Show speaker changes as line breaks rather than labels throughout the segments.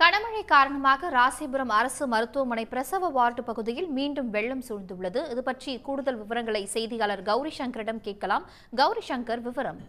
கனமழை காரணமாக ராசிபுரம் அரசு மருத்துவமனை பிரசவ வார்டு பகுதியில் மீண்டும் வெள்ளம் சூழ்ந்துள்ளது இது பற்றி கூடுதல் விவரங்களை செய்தியாளர் கௌரி சங்கரிடம் கேட்கலாம் கௌரி சங்கர் விவரம்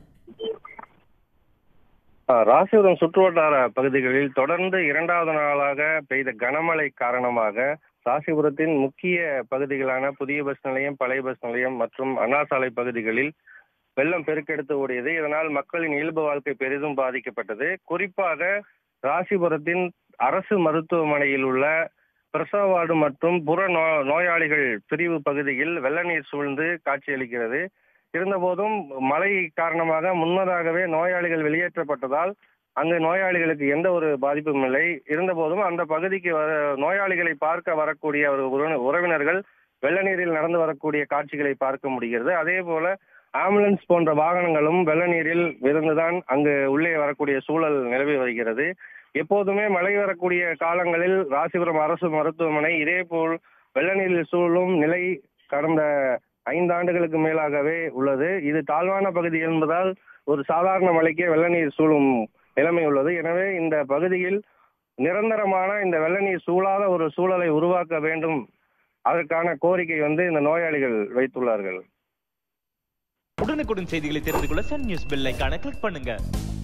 ஆஹ் ராசிபுரம் சுற்றுவட்டார பகுதிகளில் தொடர்ந்து இரண்டாவது நாளாக பெய்த கனமழை காரணமாக ராசிபுரத்தின் முக்கிய பகுதிகளான புதிய பஸ் நிலையம் பழைய பஸ் நிலையம் மற்றும் அண்ணா சாலை பகுதிகளில் வெள்ளம் பெருக்கெடுத்து ஓடியது இதனால் மக்களின் இயல்பு வாழ்க்கை பெரிதும் பாதிக்கப்பட்டது குறிப்பாக ராசிபுரத்தின் அரசு மருத்துவமனையில் உள்ள பிரசவ வார்டு மற்றும் புற நோ நோயாளிகள் பிரிவு பகுதியில் வெள்ள நீர் சூழ்ந்து காட்சியளிக்கிறது இருந்தபோதும் மழை காரணமாக முன்னதாகவே நோயாளிகள் வெளியேற்றப்பட்டதால் அங்கு நோயாளிகளுக்கு எந்த ஒரு பாதிப்பும் இல்லை இருந்தபோதும் அந்த பகுதிக்கு வர நோயாளிகளை பார்க்க வரக்கூடிய ஒரு உறவின- உறவினர்கள் வெள்ள நீரில் நடந்து வரக்கூடிய காட்சிகளை பார்க்க முடிகிறது அதே போல ஆம்புலன்ஸ் போன்ற வாகனங்களும் வெள்ள நீரில் விருந்துதான் அங்கு உள்ளே வரக்கூடிய சூழல் நிலவி வருகிறது எப்போதுமே மழை வரக்கூடிய காலங்களில் ராசிபுரம் அரசு மருத்துவமனை இதேபோல் வெள்ள நீரில் சூழும் நிலை கடந்த ஐந்து ஆண்டுகளுக்கு மேலாகவே உள்ளது இது தாழ்வான பகுதி என்பதால் ஒரு சாதாரண மழைக்கே வெள்ள நீர் சூழும் நிலைமை உள்ளது எனவே இந்த பகுதியில் நிரந்தரமான இந்த வெள்ள நீர் சூழாத ஒரு சூழலை உருவாக்க வேண்டும் அதற்கான கோரிக்கை வந்து இந்த நோயாளிகள் வைத்துள்ளார்கள்
உடனுக்குடன் செய்திகளை தெரிந்து கொள்ள சன் நியூஸ் பெல் ஐகானை கிளிக் பண்ணுங்க